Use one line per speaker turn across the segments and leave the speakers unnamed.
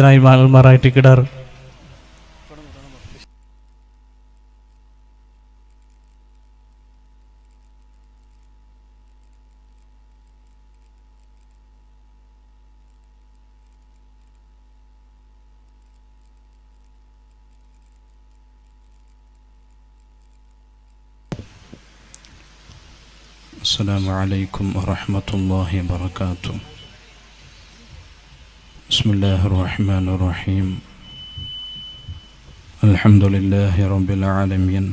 മാറായിട്ട് കിടാറ്
السلام عليكم ورحمة الله وبركاته بسم الله الرحمن الرحيم الحمد لله رب العالمين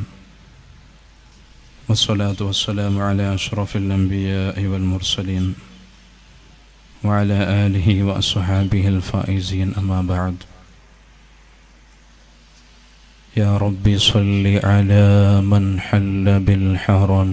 والصلاة والسلام على أشرف الأنبياء والمرسلين وعلى آله وأصحابه الفائزين أما بعد يا رب صل على من حل بالحرم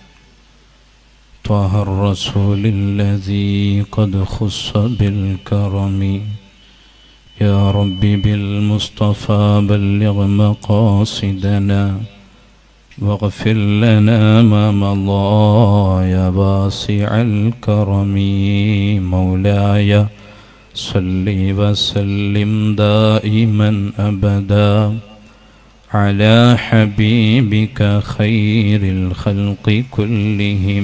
طه الرسول الذي قد خص بالكرم يا رب بالمصطفى بلغ مقاصدنا واغفر لنا ما مضى يا واسع الكرم مولاي صل وسلم دائما ابدا على حبيبك خير الخلق كلهم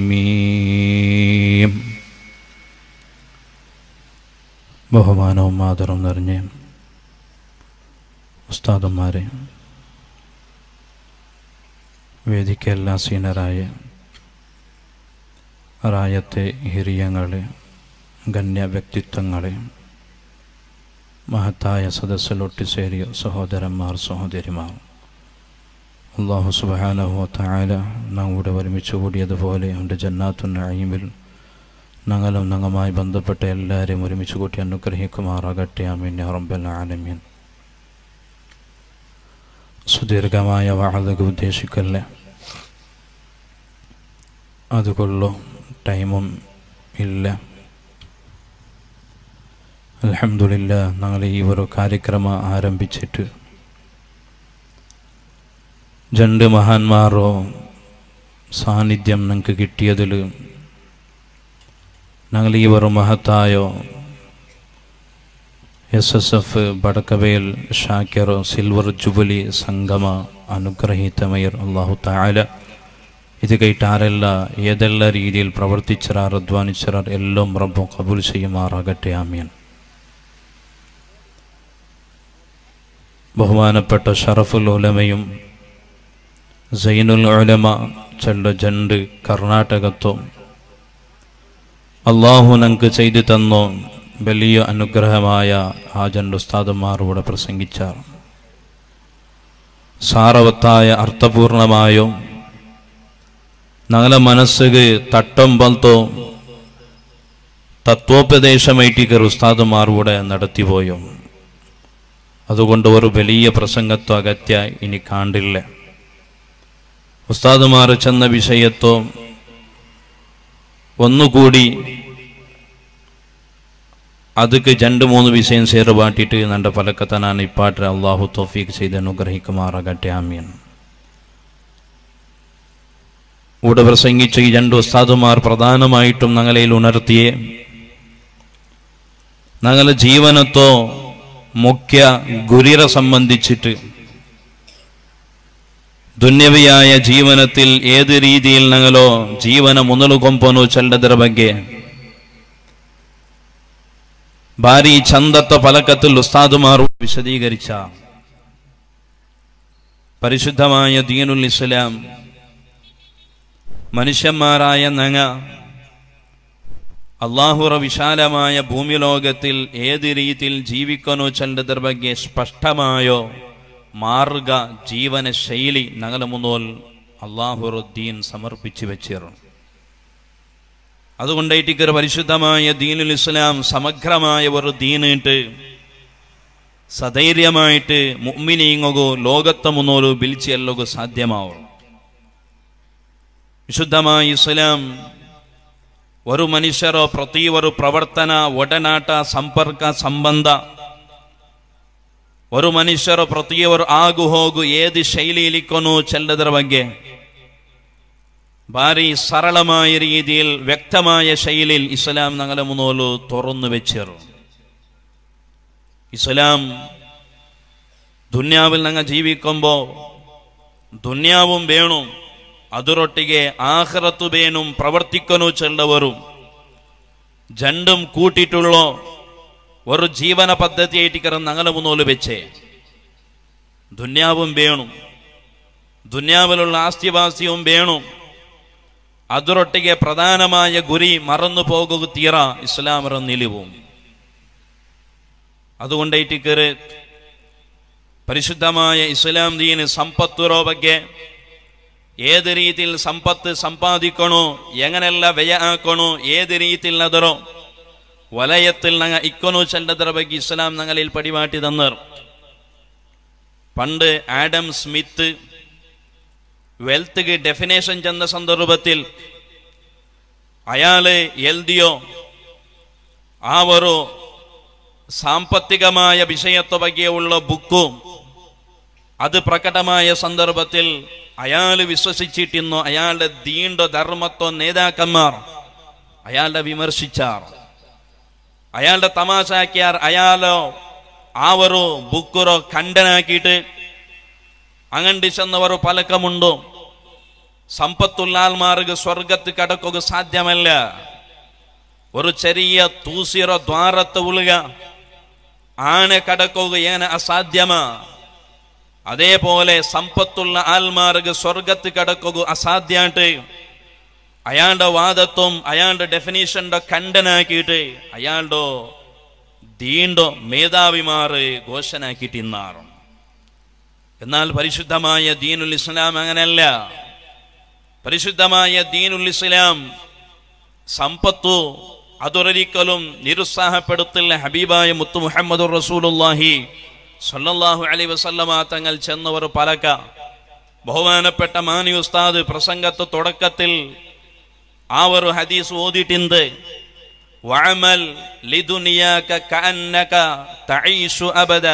ബഹുമാനവും ആദരവും നിറഞ്ഞ് ഉസ്താദന്മാരെ വേദിക്കെല്ലാം സീനറായ റായത്തെ ഹിരിയങ്ങളെ ഗണ്യ വ്യക്തിത്വങ്ങളെ മഹത്തായ സദസ്സിലൊട്ടിച്ചേരിയ സഹോദരന്മാർ സഹോദരിമാർ അള്ളാഹു സുബാനഹു തായാല നാം ഇവിടെ ഒരുമിച്ച് കൂടിയതുപോലെ അവൻ്റെ ജന്നാത്തു നഴീമിൽ ഞങ്ങളും ഞങ്ങളുമായി ബന്ധപ്പെട്ട എല്ലാവരെയും ഒരുമിച്ച് കൂട്ടി അനുഗ്രഹിക്കുമാറാകട്ടെ അമീൻ റബ്ബൽ ആലമീൻ സുദീർഘമായ വാഴക ഉദ്ദേശിക്കല്ലേ അതുകൊള്ളു ടൈമും ഇല്ല അലഹമില്ല ഞങ്ങൾ ഈ ഒരു കാര്യക്രമം ആരംഭിച്ചിട്ട് രണ്ട് മഹാന്മാരോ സാന്നിധ്യം ഞങ്ങൾക്ക് കിട്ടിയതിൽ ഞങ്ങൾ ഈ ഒരു മഹത്തായോ എസ് എസ് എഫ് ബടക്കവേൽ ഷാക്കിർ സിൽവർ ജുബലി സംഗമ അനുഗ്രഹീതമയർ അള്ളാഹു താല ഇത് കേട്ട് ആരല്ല ഏതെല്ലാം രീതിയിൽ പ്രവർത്തിച്ചറാർ അധ്വാനിച്ചറാർ എല്ലാം റബ്ബും കബൂൽ ചെയ്യുമാറാകട്ടെ ആമീൻ ബഹുമാനപ്പെട്ട ഷറഫുൽ ഉലമയും സൈനുൽ ഉലമ ചെണ്ട ജണ്ട് കർണാടകത്വം അള്ളാഹു ഞങ്ങൾക്ക് ചെയ്തു തന്നോ വലിയ അനുഗ്രഹമായ ആ രണ്ട് ഉസ്താദന്മാരോട് പ്രസംഗിച്ചാർ സാരവത്തായ അർത്ഥപൂർണമായോ ഞങ്ങളെ മനസ്സുക്ക് തട്ടം ബൽത്തോ തത്വോപദേശമായിട്ട് ഉസ്താദന്മാരോടെ നടത്തിപ്പോയോ അതുകൊണ്ട് ഒരു വലിയ പ്രസംഗത്തോ അകത്യ ഇനി കാണ്ടില്ല ഉസ്താദുമാർ ചെന്ന വിഷയത്തോ ഒന്നുകൂടി അതുക്ക് രണ്ട് മൂന്ന് വിഷയം ചേർപാട്ടിട്ട് നന്റെ പലക്കത്തനാണ് ഇപ്പാട്ട് അള്ളാഹു തോഫീക്ക് ചെയ്ത് അനുഗ്രഹിക്കുമാറാകട്ടെ ആമീൻ ഇവിടെ പ്രസംഗിച്ച ഈ രണ്ട് ഉസ്താദുമാർ പ്രധാനമായിട്ടും ഞങ്ങളിൽ ഉണർത്തിയേ ഞങ്ങളെ ജീവനത്തോ മുഖ്യ ഗുരിറെ സംബന്ധിച്ചിട്ട് ದುನ್ಯವಿಯಾಯ ಜೀವನത്തിൽ ഏത് രീതിയിൽ ഞങ്ങളോ ജീവന മുതലുകൊമ്പനോ ചെല്ലದರ ಬಗ್ಗೆ ഭാരി ചന്തത്ത പലക്കത്തിൽ ഉസ്താദുമാർ വിശദീകരിച്ച പരിശുദ്ധമായ ദീനുൽ ഇസ്ലാം മനുഷ്യന്മാരായ ഞങ്ങ അള്ളാഹുറ വിശാലമായ ഭൂമിലോകത്തിൽ ഏത് രീതിയിൽ ജീവിക്കണോ ചെല്ലದರ ಬಗ್ಗೆ സ്പഷ്ടമായോ മാർഗ ജീവന ശൈലി ഞങ്ങളെ മുന്നോൽ അള്ളാഹുറുദ്ദീൻ സമർപ്പിച്ചു വെച്ചിരുന്നു അതുകൊണ്ടേറ്റിക്കൊരു പരിശുദ്ധമായ ദീനുൽ ഇസ്ലാം സമഗ്രമായ ഒരു ദീനിട്ട് സധൈര്യമായിട്ട് മുമ്മിനീങ്ങോ ലോകത്തെ മുന്നോലു ബിൽച്ചിയല്ലൊക്കെ സാധ്യമാവും വിശുദ്ധമായ ഇസ്ലാം ഒരു മനുഷ്യരോ പ്രതി ഒരു പ്രവർത്തന ಒಡನಾಟ ಸಂಪರ್ಕ ಸಂಬಂಧ ഒരു മനുഷ്യർ ಪ್ರತಿಯವರು ಆಗು ಹೋಗು ഏത് ശൈലിയിലിക്കൊന്നു ചെല്ലದರ ಬಗ್ಗೆ ഭാരി സരളമായ രീതിയിൽ വ്യക്തമായ ശൈലിയിൽ ഇസ്ലാം ഞങ്ങളെ മുന്നോല് തുറന്നു വെച്ചേറും
ഇസ്ലാം ദുന്യാവിൽ ഞങ്ങൾ ജീവിക്കുമ്പോൾ ദുന്യാവും വേണം ಅದರೊಟ್ಟಿಗೆ ಆಖರತ್ತು ಬೇನು ಪ್ರವರ್ತಿಕ್ಕನು ಚೆಲ್ಲವರು ജണ്ടും കൂട്ടിയിട്ടുള്ള ഒരു ജീവന പദ്ധതിയായിട്ട് കിടന്ന് അങ്ങനെ മുന്നോല് വെച്ചേ ദുന്യാവും വേണം ദുന്യാവിലുള്ള ആസ്തിവാസ്യവും വേണം ಅದರೊಟ್ಟಿಗೆ ಪ್ರಧಾನമായ ಗುರಿ ಮറന്നു പോകുക തീറ ഇസ്ലാമರ നിലവും അതുകൊണ്ടായിട്ട് കയറി പരിശുദ്ധമായ ഇസ്ലാം ദീന് സമ്പത്തുറോ ಬಗ್ಗೆ ഏത് രീതിയിൽ സമ്പത്ത് സമ്പാദിക്കണോ എങ്ങനെയല്ല വ്യയ ആക്കണോ ഏത് രീതിയിൽ ಅದರೋ ವಲಯത്തിൽ ഞങ്ങൾ ഇക്കണോ ചെല്ലതര ಬಗ್ಗೆ ഇസ്ലാം ഞങ്ങളിൽ പടിവാട്ടി തന്നർ പണ്ട് ആഡം സ്മിത്ത് വെൽത്ത്ക്ക് ഡെഫിനേഷൻ ചെന്ന സന്ദർഭത്തിൽ അയാള് എൽദിയോ ആ ഒരു സാമ്പത്തികമായ വിഷയത്തെ ബഗ്ಗೆയുള്ള ബുക്കും അത് പ്രകടമായ സന്ദർഭത്തിൽ അയാൾ വിശ്വസിച്ചിട്ടിരുന്നു അയാളുടെ ദീണ്ടോ ധർമ്മത്തോ നേതാക്കന്മാർ അയാളുടെ വിമർശിച്ചാർ അയാളുടെ തമാശാക്കിയാർ അയാളോ ആ ഒരു ബുക്കുറോ ഖണ്ഡനാക്കിയിട്ട് അങ്ങണ്ടി ചെന്നവർ പലക്കമുണ്ടോ സമ്പത്തുള്ള ആൾമാർക്ക് സ്വർഗത്ത് കടക്കുക സാധ്യമല്ല ഒരു ചെറിയ തൂസിറോ ദ്വാരത്ത് ഉളുക ആനെ കടക്കുക ഏന അസാധ്യമാ അതേപോലെ സമ്പത്തുള്ള ആൽമാർക്ക് സ്വർഗത്ത് കടക്കുക അസാധ്യായിട്ട് അയാളുടെ വാദത്വം അയാളുടെ ഡെഫിനീഷന്റെ ഖണ്ഡനാക്കിയിട്ട് അയാളുടെ ദീണ്ടോ മേധാവിമാറ് ഘോഷനാക്കിയിട്ടിന്നാറും എന്നാൽ പരിശുദ്ധമായ ദീനുൽ ഇസ്ലാം അങ്ങനെയല്ല പരിശുദ്ധമായ ദീനുൽ ഇസ്ലാം സമ്പത്തു അതൊരിക്കലും നിരുത്സാഹപ്പെടുത്തില്ല ഹബീബായ മുത്തു മുഹമ്മദ് റസൂലുല്ലാഹി സല്ലല്ലാഹു അലൈഹി വസല്ലമ തങ്ങൾ ചെന്നവർ പലക്ക ബഹുമാനപ്പെട്ട മാനി ഉസ്താദ് പ്രസംഗത്ത് തുടക്കത്തിൽ ആ ഒരു ഹദീസ് ഓതിയിട്ടുണ്ട് വഅമൽ ലിദുനിയാക കഅന്നക തഈഷു അബദ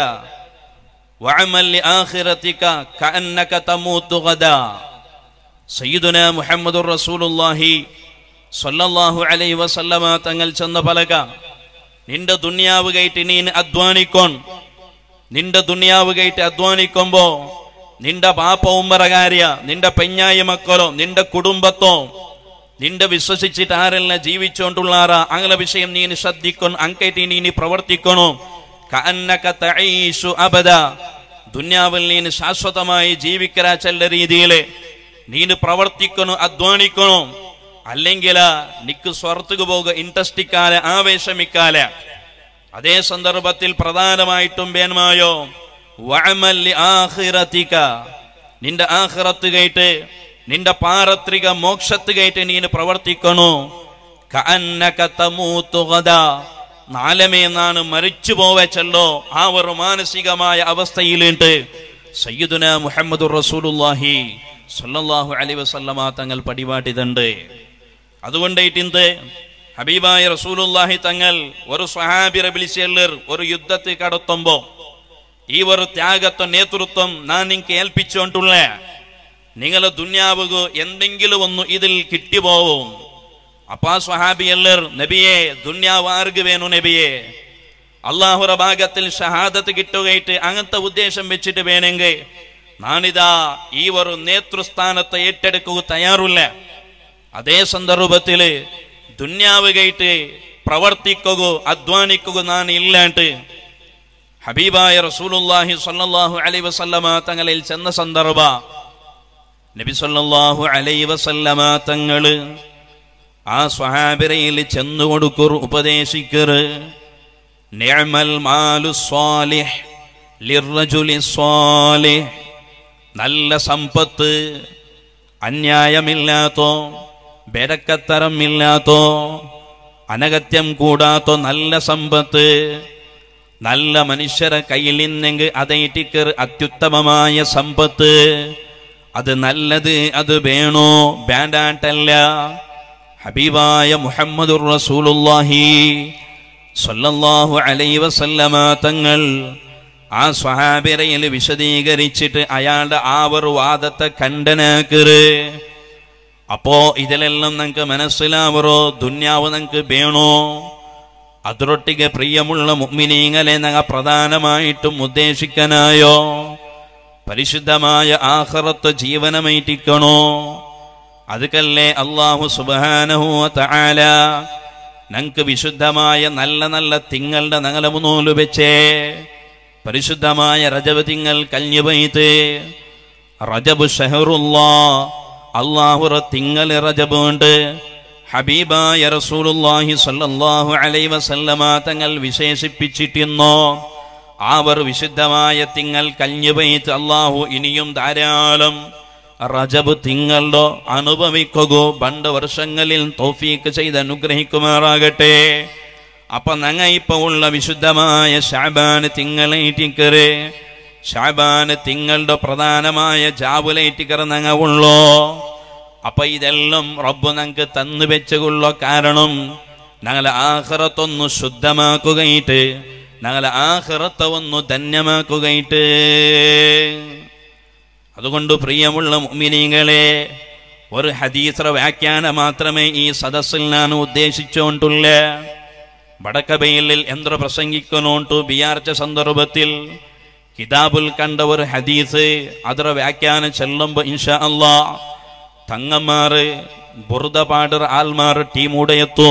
വഅമൽ ലിആഖിറതിക കഅന്നക തമൂതു ഗദാ സയ്യിദുന മുഹമ്മദുർ റസൂലുള്ളാഹി സല്ലല്ലാഹു അലൈഹി വസല്ലമ തങ്ങൾ ചെന്ന പലക നിന്റെ ദുനിയാവ് കയറ്റി നീ അധ്വാനിക്കോൺ നിന്റെ ദുനിയാവ് കയറ്റി അധ്വാനിക്കുമ്പോ നിന്റെ പാപ്പ ഉമ്മറ കാര്യ നിന്റെ പെഞ്ഞായ മക്കളോ നിന്റെ കുടുംബത്തോ നിന്റെ വിശ്വസിച്ചിട്ട് ആരെല്ലാം ജീവിച്ചോണ്ടുള്ളാറ അങ്ങനെ വിഷയം നീ ശ്രദ്ധിക്കണം അങ്കേറ്റി നീ പ്രവർത്തിക്കണോ കഅന്നക തഈഷു അബദ ദുനിയാവിൽ നീ ശാശ്വതമായി ജീവിക്കരാ ചെല്ല രീതിയിൽ നീ പ്രവർത്തിക്കണോ അധ്വാനിക്കണോ അല്ലെങ്കിൽ നിക്ക് സ്വർത്തുക്ക് പോകുക ഇൻട്രസ്റ്റിക്കാലെ ആവേശമിക്കാലെ അതേ സന്ദർഭത്തിൽ പ്രധാനമായിട്ടും ബേന്മായോ വഅമല്ലി ആഖിറതിക നിന്റെ ആഖിറത്ത് കയറ്റ് നിന്റെ പാരത്രിക മോക്ഷത്ത് കയറ്റ് നീ പ്രവർത്തിക്കണു കഅന്നക തമൂതു ഗദാ നാലമേ എന്നാണ് മരിച്ചു പോവച്ചല്ലോ ആ ഒരു മാനസികമായ അവസ്ഥയിലുണ്ട് സയ്യിദുന മുഹമ്മദ് റസൂലുല്ലാഹി സല്ലല്ലാഹു അലൈഹി വസല്ലമ തങ്ങൾ പടിവാട്ടിതുണ്ട് അതുകൊണ്ടേറ്റിന്ത് ഹബീബായ റസൂലുല്ലാഹി തങ്ങൾ ഒരു സ്വഹാബിറെ വിളിച്ചെല്ലർ ഒരു യുദ്ധത്തിൽ കടത്തുമ്പോ ഈ ഒരു ത്യാഗത്വ നേതൃത്വം ഞാൻ നിങ്ങൾക്ക് ഏൽപ്പിച്ചുകൊണ്ടുള്ള നിങ്ങളെ ദുന്യാവുക എന്തെങ്കിലും ഒന്ന് ഇതിൽ കിട്ടിപ്പോവും അപ്പാ സ്വഹാബി എല്ലർ നബിയെ ദുന്യാവ് ആർക്ക് വേണു നബിയെ അള്ളാഹുറ ഭാഗത്തിൽ ഷഹാദത്ത് കിട്ടുകയിട്ട് അങ്ങനത്തെ ഉദ്ദേശം വെച്ചിട്ട് വേണമെങ്കിൽ നാണിതാ ഈ ഒരു നേതൃസ്ഥാനത്തെ ഏറ്റെടുക്കുക തയ്യാറില്ല അതേ സന്ദർഭത്തില് ദുന്യാവ് കയറ്റ് പ്രവർത്തിക്കുക അധ്വാനിക്കുക നാൻ ഇല്ലാണ്ട് ഹബീബായ റസൂലുല്ലാഹി സല്ലല്ലാഹു അലൈഹി വസല്ലമ തങ്ങളിൽ ചെന്ന സന്ദർഭ നബി സല്ലല്ലാഹു അലൈഹി വസല്ലമ തങ്ങള് ആ സ്വഹാബിരയിൽ ചെന്നു കൊടുക്കുർ ഉപദേശിക്കറ് നിഅമൽ മാലു സ്വാലിഹ് ലിർറജുലി സ്വാലിഹ് നല്ല സമ്പത്ത് അന്യായമില്ലാത്തോ ബെരക്കത്തരമില്ലാത്തോ അനഗത്യം കൂടാത്തോ നല്ല സമ്പത്ത് നല്ല മനുഷ്യരെ കയ്യിൽ നിന്നെങ്കിൽ അതേറ്റിക്കർ അത്യുത്തമമായ സമ്പത്ത് അത് നല്ലത് അത് വേണോ വേണ്ടാട്ടല്ല ഹബീബായ മുഹമ്മദുർ റസൂലുള്ളാഹി സല്ലല്ലാഹു അലൈഹി വസല്ലമ തങ്ങൾ ആ സ്വഹാബിറയിൽ വിശദീകരിച്ചിട്ട് അയാളുടെ ആ ഒരു വാദത്തെ ഖണ്ഡനാക്കറ് അപ്പോ ഇതിലെല്ലാം നമുക്ക് മനസ്സിലാവറോ ദുന്യാവ് നമുക്ക് വേണോ അതിരൊട്ടിಗೆ പ്രിയമുള്ള മുഅ്മിനീങ്ങളെ ഞങ്ങ പ്രധാനമായിട്ടും ഉദ്ദേശിക്കനായോ പരിശുദ്ധമായ ആഖിറത്ത് ജീവനമേറ്റിക്കണോ അതുകല്ലേ അള്ളാഹു സുബ്ഹാനഹു തആല ഞങ്ങൾക്ക് വിശുദ്ധമായ നല്ല നല്ല തിങ്ങളുടെ നങ്ങലമു നൂല് വെച്ചേ പരിശുദ്ധമായ രജബ് തിങ്ങൾ കഞ്ഞു പെയ്ത്ത് റജബ് ഷഹറുല്ലാ അള്ളാഹുറ തിങ്ങൾ റജബ് ഉണ്ട് ഹബീബായ റസൂലുള്ളാഹി സ്വല്ലല്ലാഹു അലൈഹി വസല്ലമ തങ്ങൾ വിശേഷിപ്പിച്ചിട്ടിരുന്നോ അവർ വിശുദ്ധമായ തിങ്ങൾ കഞ്ഞു പെയ്ത്ത് അള്ളാഹു ഇനിയും ധാരാളം റജബ് തിങ്ങളോ അനുഭവിക്കുകയോ പണ്ട് വർഷങ്ങളിൽ തോഫീക്ക് ചെയ്ത് അനുഗ്രഹിക്കുമാറാകട്ടെ അപ്പൊ ഞങ്ങ ഇപ്പൊ ഉള്ള വിശുദ്ധമായ ഷാബാന് തിങ്ങളേറ്റിക്കറ് ഷാബാന് തിങ്ങളുടെ പ്രധാനമായ ജാബുലേറ്റിക്കറ് ഞങ്ങ ഉള്ളോ അപ്പൊ ഇതെല്ലാം റബ്ബ് ഞങ്ങൾക്ക് തന്നു വെച്ചുകൊള്ള കാരണം ഞങ്ങളെ ആഹ്റത്തൊന്നു ശുദ്ധമാക്കുകയിട്ട് ഞങ്ങളെ ആഹ്റത്തെ ഒന്ന് ധന്യമാക്കുകയിട്ട് അതുകൊണ്ട് പ്രിയമുള്ള മുഅ്മിനീങ്ങളെ ഒരു ഹദീസറ വ്യാഖ്യാനം മാത്രമേ ഈ സദസ്സിൽ ഞാൻ ഉദ്ദേശിച്ചുകൊണ്ടുള്ള വടക്കബയിലിൽ എന്ത്ര പ്രസംഗിക്കുന്നോണ്ടു വിചാരിച്ച സന്ദർഭത്തിൽ കിതാബിൽ കണ്ട ഒരു ഹദീസ് ಅದರ വ്യാഖ്യാനം ചെല്ലുമ്പോൾ ഇൻഷാ അല്ലാ തങ്ങന്മാര് ബുർദ പാടർ ആൽമാർ ടീമുടെയെത്തു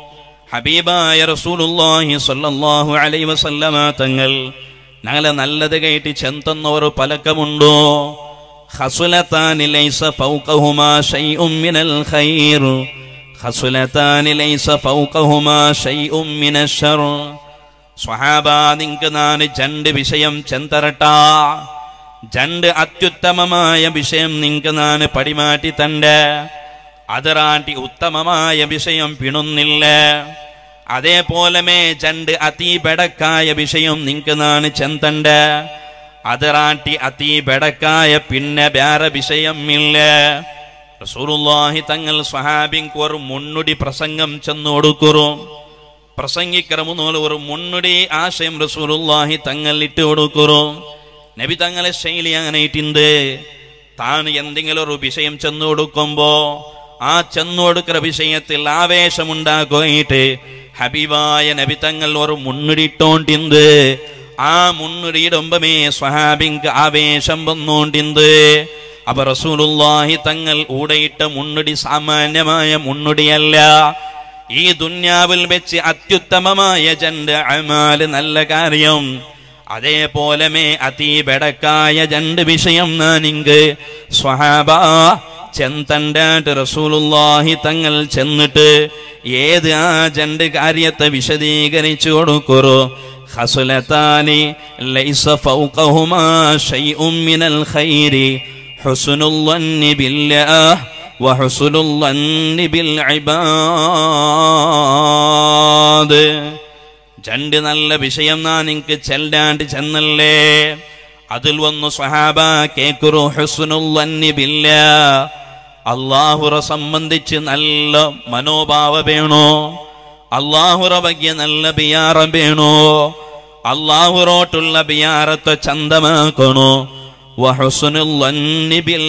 ഹബീബായ റസൂലുള്ളാഹി സ്വല്ലല്ലാഹു അലൈഹി വസല്ലമ തങ്ങൾ ഞങ്ങളെ നല്ലത് കേട്ട് ചെന്തുന്ന ഒരു പലക്കമുണ്ടോ ഖസുലതാനി ലൈസ ഫൗഖഹുമാ ഷൈഉം മിനൽ ഖൈർ ഖസുലതാനി ലൈസ ഫൗഖഹുമാ ഷൈഉം മിനശ് ശർ സ്വഹാബ നിങ്ങക്ക് നാന് രണ്ട് വിഷയം ചെന്തരട്ട രണ്ട് അത്യുത്തമമായ വിഷയം നിങ്ങക്ക് നാന് പടിമാറ്റി തണ്ട് അതറാട്ടി ഉത്തമമായ വിഷയം പിണുന്നില്ല അതേപോലമേ രണ്ട് അതിബെടക്കായ വിഷയം നിങ്ങക്ക് നാണ് ചെന്തണ്ട് അതറാട്ടി അതിബെടക്കായ പിന്നെ വേറെ വിഷയം ഇല്ല റസൂലുള്ളാഹി തങ്ങൾ സ്വഹാബിക്ക് ഒരു മുന്നുടി പ്രസംഗം ചെന്നു കൊടുക്കുറു പ്രസംഗിക്കറമുന്നോല് ഒരു മുന്നുടി ആശയം റസൂലുള്ളാഹി തങ്ങൾ ഇട്ട് കൊടുക്കുറു നബി തങ്ങളെ ശൈലി അങ്ങനെ ഇട്ടുണ്ട് താൻ എന്തെങ്കിലും ഒരു വിഷയം ചെന്നു കൊടുക്കുമ്പോ ആ ചെന്നു കൊടുക്കുന്ന വിഷയത്തിൽ ആവേശമുണ്ടാക്കുകയിട്ട് ഹബീബായ നബി തങ്ങൾ ഒരു മുന്നിടിട്ടോണ്ടിന്ത് ആ മുന്നിടിയിടുമ്പമേ സ്വഹാബിങ്ക് ആവേശം വന്നോണ്ടിന്ത് അപ്പൊ റസൂലുള്ളാഹി തങ്ങൾ ഊടയിട്ട മുന്നിടി സാമാന്യമായ മുന്നിടിയല്ല ഈ ദുന്യാവിൽ വെച്ച് അത്യുത്തമമായ ജണ്ട് അമാല് നല്ല കാര്യം അതേപോലെ മേ അതീബെടക്കായ രണ്ട് വിഷയം നാനിങ്ക് സ്വഹാബ ചെന്തണ്ടാട്ട് റസൂലുള്ളാഹി തങ്ങൾ ചെന്നിട്ട് ഏത് ആ രണ്ട് കാര്യത്തെ വിശദീകരിച്ചു കൊടുക്കുറു ഖസുലതാനി ലൈസ ഫൗഖഹുമാ ഷൈഉം മിനൽ ഖൈരി ഹുസ്നുൽ ളന്നി ബില്ലാഹ് വഹുസ്നുൽ ളന്നി ബിൽ ഇബാദ് രണ്ട് നല്ല വിഷയം നാ നിങ്ങക്ക് ചെല്ലാണ്ട് ചെന്നല്ലേ അതിൽ വന്നു സ്വഹാബ കേക്കുറു ഹുസ്നുല്ലന്നി ബില്ല അള്ളാഹുറ സംബന്ധിച്ച് നല്ല മനോഭാവ വേണോ അള്ളാഹുറ ബഗ്യ നല്ല ബിയാറം വേണോ അള്ളാഹുറോട്ടുള്ള ബിയാറത്തെ ചന്തമാക്കണോ വഹുസ്നുല്ലന്നി ബിൽ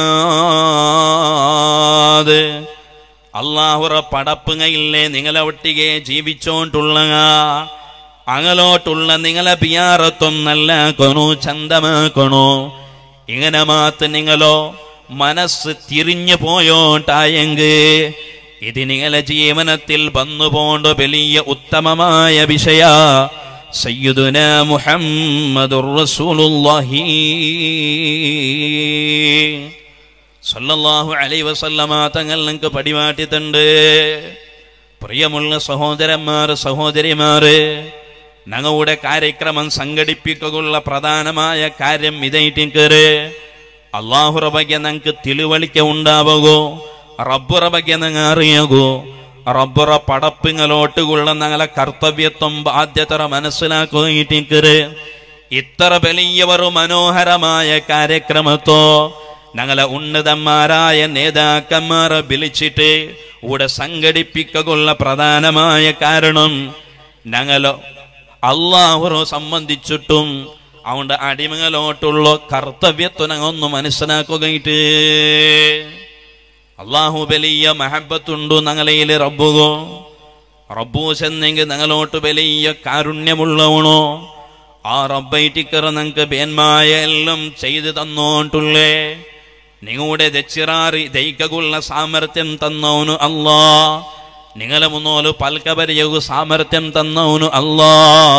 ഇബാദ് അള്ളാഹുറ പടപ്പുകയില്ലേ നിങ്ങളെ ഒട്ടികെ ജീവിച്ചോണ്ടുള്ള അങ്ങലോട്ടുള്ള നിങ്ങളെ ബിയാറത്വം നല്ലാക്കണോ ചന്തമാക്കണോ ഇങ്ങനെ മാത്ത് നിങ്ങളോ മനസ്സ് തിരിഞ്ഞു പോയോണ്ടായെങ്ക് ഇത് നിങ്ങളെ ജീവനത്തിൽ വന്നു പോണ്ട വലിയ ഉത്തമമായ വിഷയ സയ്യിദുന മുഹമ്മദുർ റസൂലുള്ളാഹി സല്ലല്ലാഹു അലൈഹി വസല്ലമ തങ്ങൾ നിങ്ങൾക്ക് പടിമാറ്റിത്തണ്ട് പ്രിയമുള്ള സഹോദരന്മാർ സഹോദരിമാര് ഞങ്ങളുടെ കാര്യക്രമം സംഘടിപ്പിക്കുകയുള്ള പ്രധാനമായ കാര്യം ഇതായിട്ടിക്കറ് അള്ളാഹുറ ಬಗ್ಗೆ ഞങ്ങൾക്ക് തിಳುവളിക്ക ഉണ്ടാവുകോ റബ്ബുറ ಬಗ್ಗೆ ഞങ്ങൾ അറിയുകോ റബ്ബുറ പടപ്പിങ്ങലോട്ടുകൊള്ള ഞങ്ങളെ കർത്തവ്യത്വം ബാധ്യത മനസ്സിലാക്കുകയിട്ടിക്കറ് ഇത്ര വലിയ ഒരു മനോഹരമായ കാര്യക്രമത്തോ ഞങ്ങളെ ഉന്നതന്മാരായ നേതാക്കന്മാരെ വിളിച്ചിട്ട് ഇവിടെ സംഘടിപ്പിക്കുള്ള പ്രധാനമായ കാരണം ഞങ്ങളോ അള്ളാഹുറോ സംബന്ധിച്ചിട്ടും അവന്റെ അടിമകളോട്ടുള്ള കർത്തവ്യത്വം ഞങ്ങൊന്ന് മനസ്സിലാക്കുകയിട്ട് അള്ളാഹു വലിയ മഹബത്തുണ്ടു ഞങ്ങളയിൽ റബ്ബുകോ റബ്ബൂസ് എന്നെങ്കിൽ നിങ്ങളോട്ട് വലിയ കാരുണ്യമുള്ളവണോ ആ റബ്ബൈറ്റിക്കറ നിങ്ങൾക്ക് ബേന്മായ എല്ലാം ചെയ്തു തന്നോണ്ടുള്ളേ നിങ്ങളുടെ ദച്ചിറാറി ദൈക്കുള്ള സാമർത്ഥ്യം തന്നവനു അല്ലാ നിങ്ങളെ മുന്നോല് പൽക്കപരിയകു സാമർത്ഥ്യം തന്നവനു അല്ലാ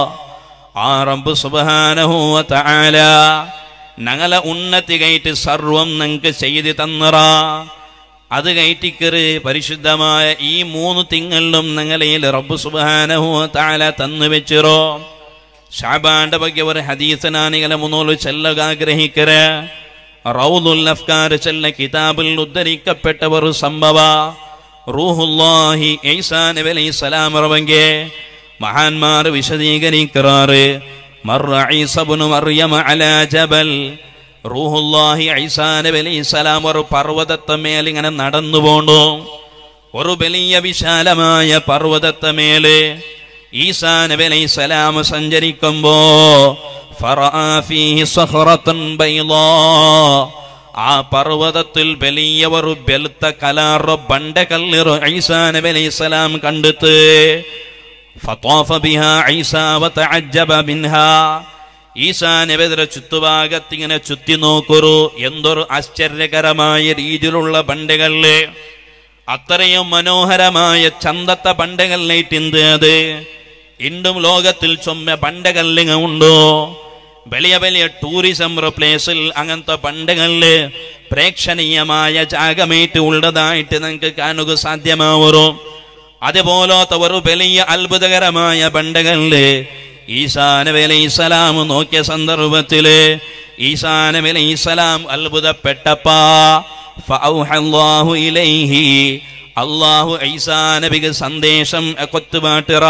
ആ റബ്ബ് സുബാനഹൂവ തആല ഞങ്ങളെ ഉന്നതി കയറ്റ് സർവം നിങ്ങൾക്ക് ചെയ്തു തന്നറ അത് കയറ്റിക്കറ് പരിശുദ്ധമായ ഈ മൂന്ന് തിങ്കളിലും നിങ്ങളയിൽ റബ്ബ് സുബാനഹു താല തന്നു വെച്ചിറോ ഷാബാന്റെ ಬಗ್ಗೆ ഒരു ഹദീസനാനികളെ മുന്നോല് ചെല്ലുക ആഗ്രഹിക്കര റൗദുൽ അഫ്കാർ ചെല്ല കിതാബിൽ ഉദ്ധരിക്കപ്പെട്ട ഒരു സംഭവ റൂഹുല്ലാഹി ഈസാ നബി അലൈഹി സ്വലാം റവങ്കെ മഹാന്മാർ വിശദീകരിക്കാറ് മർറ ഈസ ഇബ്നു മർയമ അലാ ജബൽ റൂഹുല്ലാഹി ഈസാ നബി അലൈഹി സ്വലാം ഒരു പർവ്വതത്തമേൽ ഇങ്ങനെ നടന്നു പോണ്ടു ഒരു വലിയ വിശാലമായ പർവ്വതത്തമേല് ഈസാ നബി അലൈഹി സ്വലാം സഞ്ചരിക്കുമ്പോ ഫറആ ഫീഹി സഖറത്തുൻ ബൈളാ ആ പർവ്വതത്തിൽ വലിയ ഒരു ബെലുത്ത കലാറോ ബണ്ടകല്ലിറോ ഈസാ നബി അലൈഹി സ്വലാം കണ്ടെത്ത് ഫത്വാഫ ബിഹാ ഈസാ വതഅജ്ജബ മിൻഹാ ഈസാ നബിയുടെ ചുറ്റുഭാഗത്ത് ഇങ്ങനെ ചുറ്റി നോക്കൊരു എന്തൊരു ആശ്ചര്യകരമായ രീതിയിലുള്ള ബണ്ടകള് അത്രയും മനോഹരമായ ചന്തത്ത ബണ്ടകളിലേറ്റ് അത് ഇണ്ടും ലോകത്തിൽ ചൊമ്മ ബണ്ടകല്ലിങ്ങ ഉണ്ടോ വലിയ വലിയ ടൂറിസം പ്ലേസിൽ അങ്ങനത്തെ ബണ്ടകളില് പ്രേക്ഷണീയമായ ജാഗമേറ്റ് ഉള്ളതായിട്ട് നിങ്ങൾക്ക് കാണുക സാധ്യമാവറോ അതുപോലത്തെ ഒരു വലിയ അത്ഭുതകരമായ ബണ്ടകളില് ഈസാനബി അലൈഹിസ്സലാം നോക്കിയ സന്ദർഭത്തില് ഈസാനബി അലൈഹിസ്സലാം അത്ഭുതപ്പെട്ടപ്പാ ഫഔഹല്ലാഹു ഇലൈഹി അല്ലാഹു ഈസാ നബിക്ക് സന്ദേശം കൊത്തുപാട്ടിറ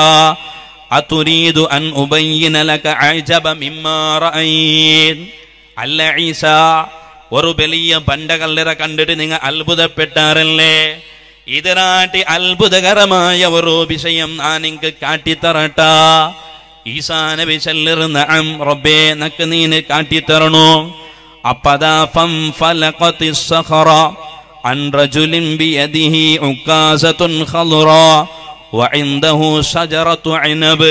അതുരീദു അൻ ഉബയ്യിന ലക അജബ മിമ്മാ റഅയ്ത് അല്ല ഈസ ഒരു വലിയ ബണ്ടകല്ലറ കണ്ടിട്ട് നിങ്ങൾ അത്ഭുതപ്പെട്ടാറല്ലേ ഇതിനാട്ടി അത്ഭുതകരമായ ഒരു വിഷയം ഞാൻ നിങ്ങൾക്ക് കാട്ടിത്തറട്ട ഈസാ നബി ചെല്ലറ് നഅം റബ്ബേ നക്ക് നീന് കാട്ടിത്തരണോ അപ്പദാ ഫം ഫലഖത്തി സഖറ عن رجل بيده عكازة خضراء وعنده شجرة عنب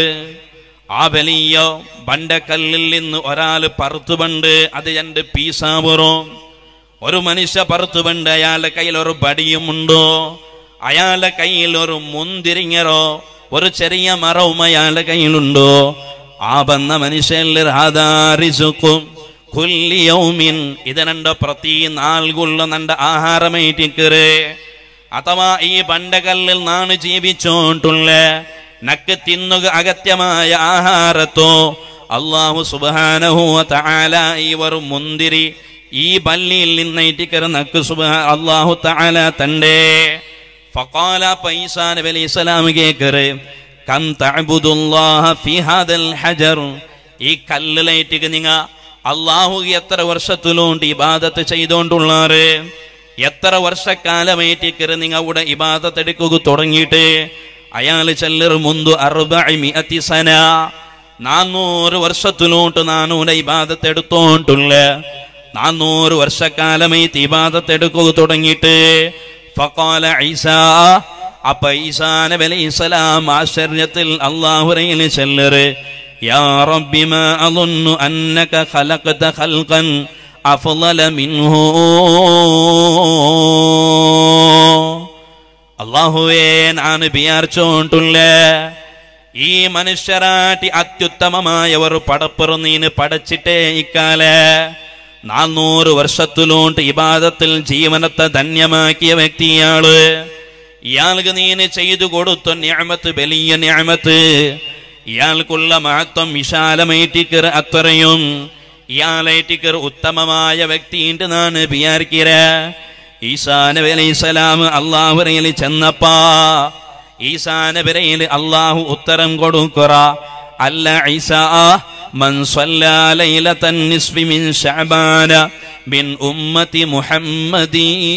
ആ വലിയ ബണ്ടക്കല്ലിൽ നിന്ന് ഒരാൾ പറുത്തുപണ്ട് അത് രണ്ട് പീസാവറോ ഒരു മനുഷ്യ പറുത്തുപണ്ട് അയാളുടെ കയ്യിൽ ഒരു ബടിയുമുണ്ടോ അയാളുടെ കയ്യിൽ ഒരു മുന്തിരിങ്ങറോ ഒരു ചെറിയ മരവും അയാളുടെ കയ്യിലുണ്ടോ ആ വന്ന മനുഷ്യനിൽ ആധാരിസുക്കും കുല്യൗമിൻ ഇതിനുണ്ട് പ്രതി നാൾകുള്ള നണ്ട ആഹാരമേറ്റിക്കറ് അഥവാ ഈ പണ്ടകല്ലിൽ നാണ് ജീവിച്ചോണ്ടുള്ള നക്ക് തിന്നുക അഗത്യമായ ആഹാരത്തോ അള്ളാഹു സുബാനഹു താല ഈ ഒരു മുന്തിരി ഈ പള്ളിയിൽ നിന്നേറ്റിക്കറ് നക്ക് സുബാ അള്ളാഹു താല തണ്ടേ ഫഖാല പൈസാ നബി അലൈഹി സ്വലാം കേക്കറ് കം തഅബുദുല്ലാഹ ഫി ഹാദൽ ഹജർ ഈ കല്ലിലേറ്റിക്ക് നിങ്ങ അള്ളാഹു എത്ര വർഷത്തിലോണ്ട് ഇബാദത്ത് ചെയ്തോണ്ടുള്ളാറ് എത്ര വർഷക്കാലമേറ്റിക്കറ് നിങ്ങ അവിടെ ഇബാദത്ത് എടുക്കുക തുടങ്ങിയിട്ട് അയാൾ ചെല്ലർ മുന്തു അറുബി സന നാന്നൂറ് വർഷത്തിലോട്ട് നാനൂടെ ഇബാദത്ത് എടുത്തോണ്ടുള്ള നാന്നൂറ് വർഷക്കാലമേറ്റ് ഇബാദത്ത് എടുക്കുക തുടങ്ങിയിട്ട് ഫഖാല ഈസാ അപ്പ ഈസാ നബി അലൈഹി സ്വലാം ആശ്ചര്യത്തിൽ അള്ളാഹുരയിൽ ചെല്ലറ് യാ റബ്ബി മാ അظن അന്നക ഖലഖത ഖൽഖൻ അഫ്ളല മിൻഹു അള്ളാഹുവേ ഞാൻ വിചാരിച്ചോണ്ടുള്ള ഈ മനുഷ്യരാട്ടി അത്യുത്തമമായ ഒരു പടപ്പുറ നീന് പടച്ചിട്ടേ ഇക്കാലെ നാന്നൂറ് വർഷത്തിലോണ്ട് ഇബാദത്തിൽ ജീവനത്തെ ധന്യമാക്കിയ വ്യക്തിയാള് ഇയാൾക്ക് നീന് ചെയ്തു കൊടുത്ത ഞാമത്ത് വലിയ ഞാമത്ത് ഇയാൾക്കുള്ള മഹത്വം വിശാലമേറ്റിക്കർ അത്രയും ഇയാളേറ്റിക്കർ ഉത്തമമായ വ്യക്തിയുണ്ട് നാണ് വിചാരിക്കര ഈസാ നബി അലൈഹി സ്വലാം അള്ളാഹുരയിൽ ചെന്നപ്പാ ഈസാ നബിരയിൽ അള്ളാഹു ഉത്തരം കൊടുക്കുറ അല്ല ഈസാ من صلى ليلة النصف من شعبان من أمة محمد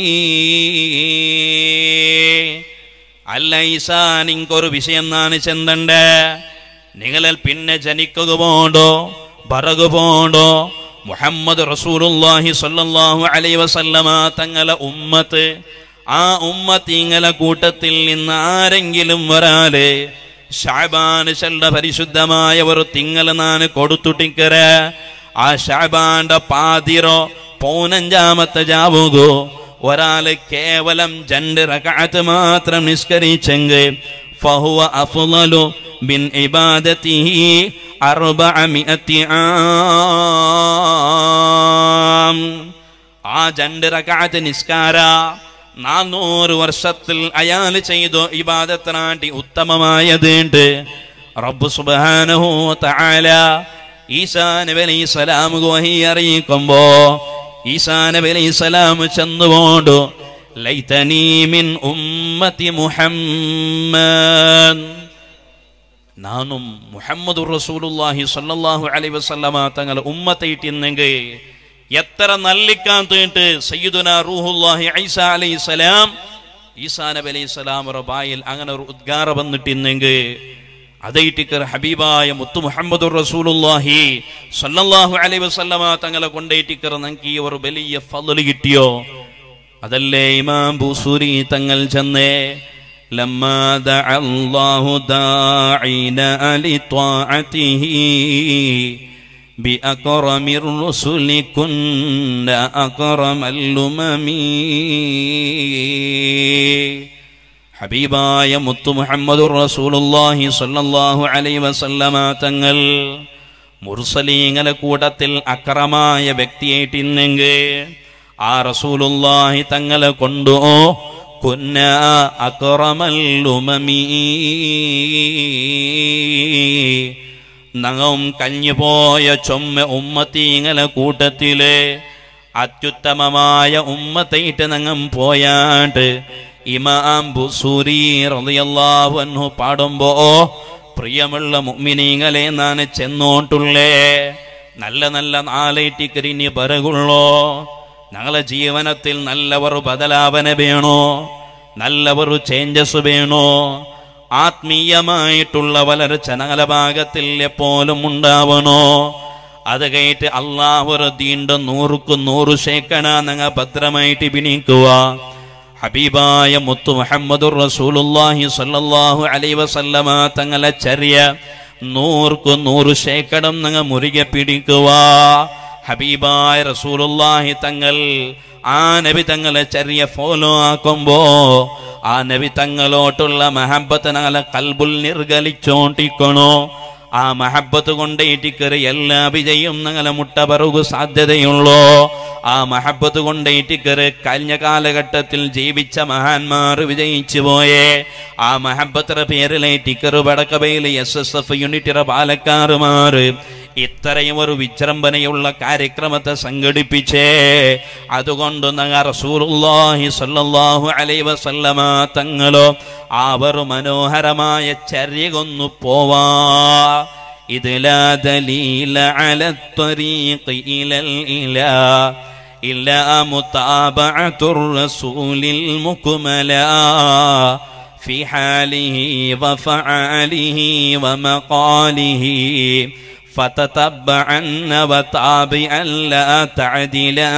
അല്ല ഈസാ നിങ്ങൾക്കൊരു വിഷയം നാണ് ചെന്തണ്ട് നിങ്ങളിൽ പിന്നെ ജനിക്കുക പോണ്ടോ പറകു പോണ്ടോ മുഹമ്മദ് റസൂലുള്ളാഹി സ്വല്ലല്ലാഹു അലൈഹി വസല്ലമ തങ്ങളെ ഉമ്മത്ത് ആ ഉമ്മത്തിങ്ങളെ കൂട്ടത്തിൽ നിന്ന് ആരെങ്കിലും ഒരാള് ഷാബാന് ചെല്ല പരിശുദ്ധമായ ഒരു തിങ്കൾ നാന് കൊടുത്തുട്ടിക്കര ആ ഷാബാന്റെ പാതിരോ പൗനഞ്ചാമത്തെ ജാവുകോ ഒരാള് കേവലം രണ്ട് റകാത്ത് മാത്രം നിഷ്കരിച്ചെങ്കിൽ ഫഹുവ അഫ്ളലു ബിൻ ഇബാദത്തിഹി അർബഅമിഅത്തി ആം ആ രണ്ട് റകാത്ത് നിസ്കാര നാനൂറ് വർഷത്തിൽ അയാൾ ചെയ്തു ഇബാദത്തിനാട്ടി ഉത്തമമായതുണ്ട് റബ്ബ് സുബ്ഹാനഹു തആല ഈസാ നബി അലൈഹി സ്വലാം വഹി അറിയിക്കുമ്പോ ഈസാ നബി അലൈഹി സ്വലാം ചെന്നുപോണ്ടു ലൈതനീ മിൻ ഉമ്മത്തി മുഹമ്മദ് നാനും മുഹമ്മദ് റസൂലുല്ലാഹി സല്ലല്ലാഹു അലൈഹി വസല്ലമ തങ്ങൾ ഉമ്മത്തയിട്ടിന്നെങ്കിൽ എത്ര നല്ലിക്കാൻ തീട്ട് സയ്യിദുന റൂഹുല്ലാഹി ഐസ അലൈഹി സലാം ഈസാ നബി അലൈഹി സ്വലാം ബായിൽ അങ്ങനെ ഒരു ഉദ്ഗാര വന്നിട്ടിന്നെങ്കിൽ അതൈറ്റിക്കർ ഹബീബായ മുത്തു മുഹമ്മദ് റസൂലുല്ലാഹി സല്ലല്ലാഹു അലൈഹി വസല്ലമ തങ്ങളെ കൊണ്ടേറ്റിക്കർ നമുക്ക് ഈ ഒരു വലിയ ഫضല് കിട്ടിയോ അതല്ലേ ഇമാം ബുസൂരി തങ്ങൾ ചെന്നേ لما دعا الله داعين لطاعته بأكرم الرسل كنا أكرم الأمم ഹബീബായ മുത്തു മുഹമ്മദ് റസൂലുള്ളാഹി സ്വല്ലല്ലാഹു അലൈഹി വസല്ലമ തങ്ങൾ മുർസലീങ്ങളെ കൂട്ടത്തിൽ അക്രമായ വ്യക്തിയായിട്ടിന്നെങ്കിൽ ആ റസൂലുള്ളാഹി തങ്ങളെ കൊണ്ടു കുന്ന അക്രമൽ ഉമമീ നങ്ങും കഞ്ഞുപോയ ചൊമ്മ ഉമ്മത്തീങ്ങളെ കൂട്ടത്തില് അത്യുത്തമമായ ഉമ്മത്തയിട്ട് നങ്ങം പോയാണ്ട് ഇമാം ബുസൂരി റളിയല്ലാഹു അൻഹു പാടുമ്പോ പ്രിയമുള്ള മുഅ്മിനീങ്ങളെ നാന് ചെന്നോട്ടുള്ളേ നല്ല നല്ല നാലേറ്റിക്കരിഞ്ഞ് ബരകുള്ളോ ഞങ്ങളെ ജീവനത്തിൽ നല്ലവർ ബദലാവന വേണോ നല്ലവർ ചേഞ്ചസ് വേണോ ആത്മീയമായിട്ടുള്ള വളർച്ച ഞങ്ങളെ ഭാഗത്തിൽ എപ്പോഴും ഉണ്ടാവണോ അത് കേട്ട് അള്ളാഹുർ തീണ്ട നൂറുക്ക് നൂറ് ശേക്കണ ഞങ്ങൾ ഭദ്രമായിട്ട് പിണിക്കുക ഹബീബായ മുത്തു മുഹമ്മദുർ റസൂലുള്ളാഹി സ്വല്ലല്ലാഹു അലൈഹി വസല്ലമ തങ്ങളെ ചര്യ നൂർക്ക് നൂറ് ശേക്കടം ഞങ്ങൾ മുറുകെ പിടിക്കുക ഹബീബായ റസൂലുള്ളാഹി തങ്ങൾ ആ നബി തങ്ങളെ ചെറിയ ഫോലോ ആക്കുമ്പോ ആ നബി തങ്ങളോട്ടുള്ള മഹബത്ത് ഞങ്ങളെ കൽബുൽ നിർഗലിച്ചോണ്ടിക്കണോ ആ മഹബത്ത് കൊണ്ടേറ്റിക്കറി എല്ലാ വിജയും ഞങ്ങളെ മുട്ട പറകു സാധ്യതയുള്ളോ ആ മഹബത്ത് കൊണ്ടേറ്റിക്കറ് കഴിഞ്ഞ കാലഘട്ടത്തിൽ ജീവിച്ച മഹാന്മാർ വിജയിച്ചു പോയേ ആ മഹബത്തിന്റെ പേരിലെ ടിക്കറ് വടക്കബയിൽ എസ് എസ് എഫ് യൂണിറ്റിയുടെ പാലക്കാറുമാറ് ഇത്രയും ഒരു വിജൃംഭനയുള്ള കാര്യക്രമത്തെ സംഘടിപ്പിച്ചേ അതുകൊണ്ട് ഞങ്ങൾ റസൂലുള്ളാഹി സ്വല്ലല്ലാഹു അലൈഹി വസല്ലമ തങ്ങളോ അവർ മനോഹരമായ ചര്യകൊന്നു പോവാ ഇത് ലാ ദലീല അല الطريق إلى الإله إلا متابعة الرسول المكملا في حاله وفعاله ومقاله فتتبعن وتابعا لا تعدلا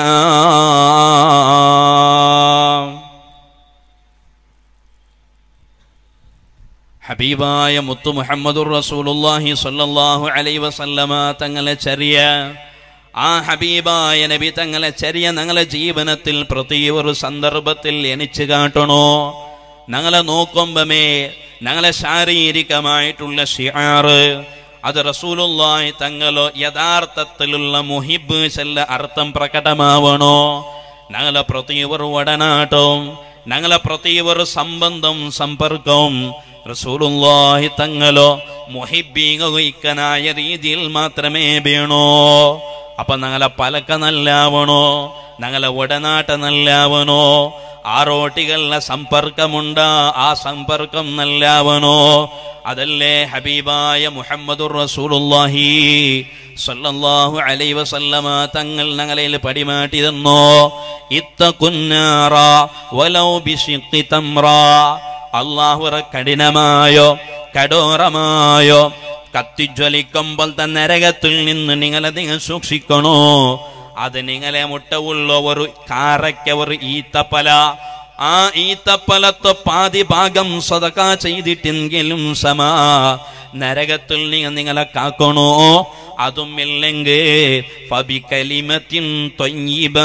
ഹബീബായ മുത്തു മുഹമ്മദുർ റസൂലുള്ളാഹി സ്വല്ലല്ലാഹു അലൈഹി വസല്ലമ തങ്ങളെ ചര്യ ആ ഹബീബായ നബി തങ്ങളെ ചര്യ ഞങ്ങളെ ജീവനത്തിൽ പ്രതി ഒരു സന്ദർഭത്തിൽ എണിച്ചു കാട്ടണോ ഞങ്ങളെ നോക്കുമ്പമേ ഞങ്ങളെ ശാരീരികമായിട്ടുള്ള ഷിയാറ് അത് റസൂലുള്ളാഹി തങ്ങളോ യഥാർത്ഥത്തിലുള്ള മുഹിബ് ചെല്ല അർത്ഥം പ്രകടമാവണോ ഞങ്ങളെ പ്രതി ഒരു വടനാട്ടം ഞങ്ങളെ പ്രതി ഒരു സംബന്ധം സമ്പർക്കവും റസൂലുള്ളാഹി തങ്ങളോ മുഹിബീങ്ങനായ രീതിയിൽ മാത്രമേ വേണോ അപ്പൊ ഞങ്ങളെ പലക്ക നല്ലാവണോ ഞങ്ങളെ ഉടനാട്ട നല്ലാവണോ ആറോട്ടികളുടെ സമ്പർക്കമുണ്ട് ആ സമ്പർക്കം നല്ലാവണോ അതല്ലേ ഹബീബായ മുഹമ്മദുർ റസൂലുള്ളാഹി സല്ലല്ലാഹു അലൈഹി വസല്ലമ തങ്ങൾ ഞങ്ങളിൽ പടിമാറ്റി തന്നോ ഇത്തകുന്നാറ വലൗ ബിശിഖി തംറ അള്ളാഹുറ കഠിനമായോ കഠോരമായോ കത്തിജ്വലിക്കുമ്പോൾ തന്നെ നരകത്തിൽ നിന്ന് നിങ്ങളെ നിങ്ങൾ സൂക്ഷിക്കണോ അത് നിങ്ങളെ മുട്ട ഉള്ള ഒരു കാറയ്ക്ക ഒരു ഈത്തപ്പല ആ ഈത്തപ്പലത്ത് പാതി ഭാഗം സ്വതക്ക ചെയ്തിട്ടെങ്കിലും സമാ നരകത്തിൽ നിങ്ങൾ നിങ്ങളെ കാക്കണോ അതും ഇല്ലെങ്കിൽ ഫബി കലിമത്തിൻ തൊയ്യിബ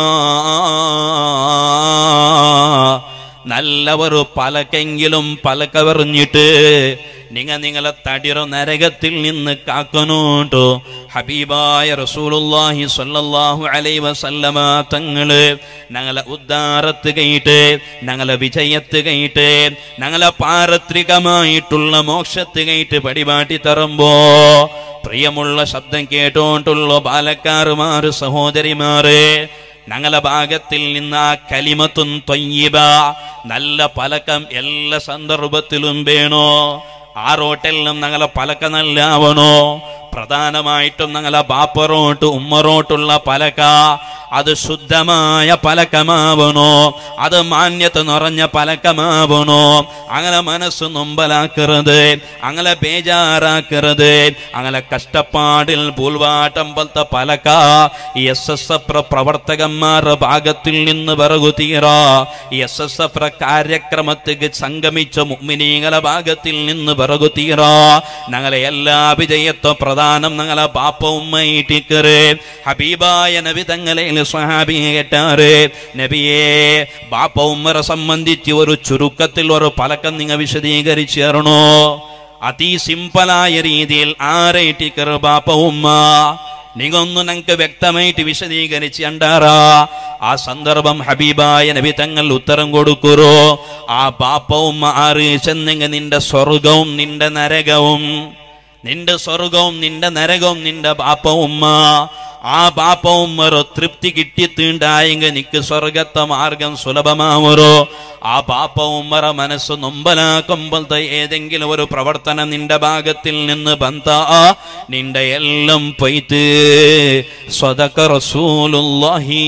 നല്ല ഒരു പലക്കെങ്കിലും പലക്കവറിഞ്ഞിട്ട് നിങ്ങ നിങ്ങളെ തടിറ നരകത്തിൽ നിന്ന് കാക്കണോട്ടോ ഹബീബായ റസൂലുള്ളാഹി സ്വല്ലല്ലാഹു അലൈഹി വസല്ലമ തങ്ങള് ഞങ്ങളെ ഉദ്ധാരത്ത് കൈയിട്ട് ഞങ്ങളെ വിജയത്ത് കൈയിട്ട് ഞങ്ങളെ പാരത്രികമായിട്ടുള്ള മോക്ഷത്ത് കൈയിട്ട് പടിപാട്ടി തറുമ്പോ പ്രിയമുള്ള ശബ്ദം കേട്ടോണ്ടുള്ള ബാലക്കാറുമാറ് സഹോദരിമാര് ഞങ്ങളെ ഭാഗത്തിൽ നിന്ന് ആ കലിമത്തും തൊയ്യബ നല്ല പലക്കം എല്ലാ സന്ദർഭത്തിലും വേണോ ആ റോട്ടെല്ലാം ഞങ്ങളെ പലക്ക നല്ലാവണോ പ്രധാനമായിട്ടും ഞങ്ങളെ ബാപ്പറോട്ട് ഉമ്മറോട്ടുള്ള പലക അത് ശുദ്ധമായ പലക്കമാവണോ അത് മാന്യത നിറഞ്ഞ പലക്കമാവണോ അങ്ങനെ മനസ്സ് നൊമ്പലാക്കരുത് അങ്ങനെ ബേജാറാക്കരുത് അങ്ങനെ കഷ്ടപ്പാടിൽ പൂൽവാട്ടം പോലത്തെ പലക എസ് എസ് എഫ് പ്രവർത്തകന്മാരുടെ ഭാഗത്തിൽ നിന്ന് പിറകു തീരാ എസ് എസ് എഫ് കാര്യക്രമത്തിൽ സംഗമിച്ച മുഗ്മിനീങ്ങളെ ഭാഗത്തിൽ നിന്ന് പിറകു തീരാ ഞങ്ങളെ എല്ലാ വിജയത്വം പ്രധാനം ഞങ്ങളെ ബാപ്പ ഉമ്മയിട്ടിക്കറ് ഹബീബായ നബി തങ്ങളെ സ്വഹാബി കേട്ടാറ് നബിയെ ബാപ്പ ഉമ്മറെ സംബന്ധിച്ച് ഒരു ചുരുക്കത്തിൽ ഒരു പലക്കം നിങ്ങൾ വിശദീകരിച്ചു തരണോ അതി സിമ്പിളായ രീതിയിൽ ആരേറ്റിക്കറ് ബാപ്പ ഉമ്മ നിങ്ങൊന്ന് ഞങ്ങൾക്ക് വ്യക്തമായിട്ട് വിശദീകരിച്ച് കണ്ടാറാ ആ സന്ദർഭം ഹബീബായ നബി തങ്ങൾ ഉത്തരം കൊടുക്കുറോ ആ ബാപ്പ ഉമ്മ ആറ് ചെന്നെങ്ക നിന്റെ സ്വർഗവും നിന്റെ നരകവും നിന്റെ സ്വർഗവും നിന്റെ നരകവും നിന്റെ ബാപ്പ ഉമ്മ ആ ബാപ്പ ഉമ്മറോ തൃപ്തി കിട്ടിയിട്ടുണ്ടായെങ്കിൽ നിക്ക് സ്വർഗത്തെ മാർഗം സുലഭമാവറോ ആ ബാപ്പ ഉമ്മറ മനസ്സ് നൊമ്പലാക്കുമ്പോഴത്തെ ഏതെങ്കിലും ഒരു പ്രവർത്തനം നിന്റെ ഭാഗത്തിൽ നിന്ന് ബന്ധ നിന്റെ എല്ലാം പൊയ്ത്ത് സ്വതക്ക റസൂലുള്ളാഹി